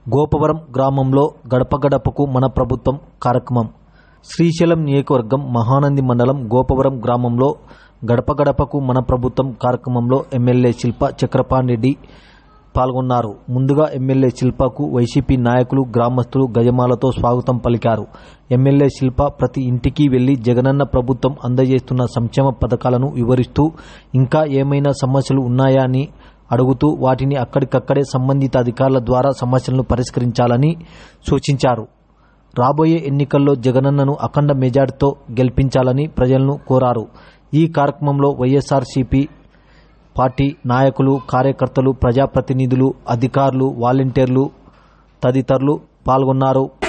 గోపవరం గ్రామంలో గడప గడపకు మన ప్రభుత్వం కార్యక్రమం శ్రీశైలం నియోజకవర్గం మహానంది మండలం గోపవరం గ్రామంలో గడప గడపకు మన ప్రభుత్వం కార్యక్రమంలో ఎమ్మెల్యే శిల్ప చక్రపాణిరెడ్డి పాల్గొన్నారు ముందుగా ఎమ్మెల్యే శిల్పకు వైసీపీ నాయకులు గ్రామస్తులు గజమాలతో స్వాగతం పలికారు ఎమ్మెల్యే శిల్ప ప్రతి ఇంటికి వెళ్లి జగనన్న ప్రభుత్వం అందజేస్తున్న సంక్షేమ పథకాలను వివరిస్తూ ఇంకా ఏమైనా సమస్యలు ఉన్నాయా అని అడుగుతూ వాటిని అక్కడికక్కడే సంబంధిత అధికారుల ద్వారా సమస్యలను పరిష్కరించాలని సూచించారు రాబోయే ఎన్నికల్లో జగనన్నను అఖండ మెజార్టీతో గెలిపించాలని ప్రజలను కోరారు ఈ కార్యక్రమంలో వైఎస్ఆర్సీపీ పార్టీ నాయకులు కార్యకర్తలు ప్రజాప్రతినిధులు అధికారులు వాలంటీర్లు తదితరులు పాల్గొన్నారు